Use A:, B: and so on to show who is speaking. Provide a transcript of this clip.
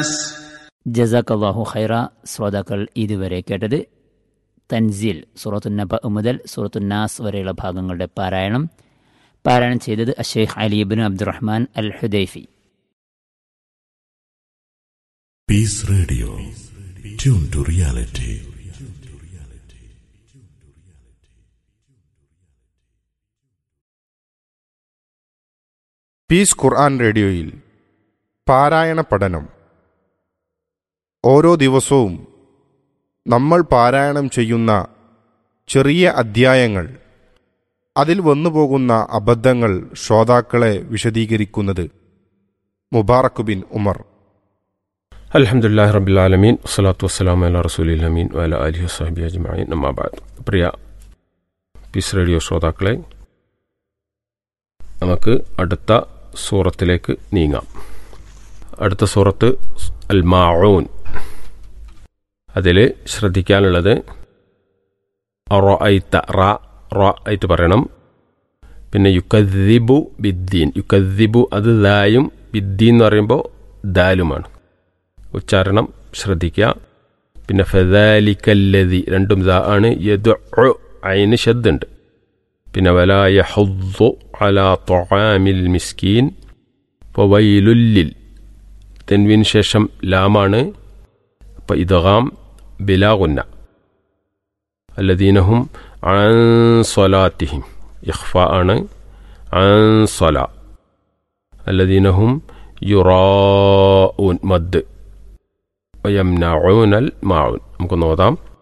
A: الناس
B: ജസാഖല്ലാഹു ഖൈറ ശ്രോതാക്കൾ ഇതുവരെ കേട്ടത് തൻസീൽ സൂറത്തു നബ മുതൽ സൂറത്തു നാസ് വരെയുള്ള ഭാഗങ്ങളുടെ പാരായണം പാരായണം ചെയ്തത് Asheikh Ali bin Abdurrahman al Hudhaifi
C: Peace Radio. Tune to reality.
D: Peace ഖുർആൻ റേഡിയോയിൽ പാരായണ പഠനം ഓരോ ദിവസവും നമ്മൾ പാരായണം ചെയ്യുന്ന ചെറിയ അധ്യായങ്ങൾ അതിൽ വന്നുപോകുന്ന അബദ്ധങ്ങൾ ശ്രോതാക്കളെ വിശദീകരിക്കുന്നത് മുബാറക് ബിൻ ഉമർ
E: അലഹമുല്ലാ റബിലാലമീൻ വസ്സലാത്തു വസ്സലാം അല റസൂലി അമീൻ വല അലി വസാബി അജ്മായി നമ്മാബാദ് പ്രിയ പീസ് റേഡിയോ ശ്രോതാക്കളെ നമുക്ക് അടുത്ത സൂറത്തിലേക്ക് നീങ്ങാം അടുത്ത സൂറത്ത് അൽ മാഊൻ അതിൽ ശ്രദ്ധിക്കാനുള്ളത് റോ ഐത്ത റ റോ ആയിട്ട് പറയണം പിന്നെ യുക്കദ്ദിബു ബിദ്ദീൻ യുക്കദ്ദിബു അത് ദായും ബിദ്ദീൻ എന്ന് പറയുമ്പോൾ ദാലുമാണ് ഉച്ചാരണം ശ്രദ്ധിക്കുക പിന്നെ ഫദാലിക്കല്ലതി രണ്ടും ദാ ആണ് യദ് അയിന് ശബ്ദുണ്ട് പിന്നെ വല യഹുദ്ദു അലാ തൊആമിൽ മിസ്കീൻ വൈലുല്ലിൽ തെൻവിന് ശേഷം ലാമാണ് അപ്പോൾ ഇദഗാം ബിലാഗുന്ന അല്ലദീനഹും അൻ സ്വലാത്തിഹിം ഇഖ്ഫ ആണ് അൻ സ്വല അല്ലദീനഹും യുറാഊൻ മദ് വയംനഊനൽ മാഊൻ നമുക്ക് നോതാം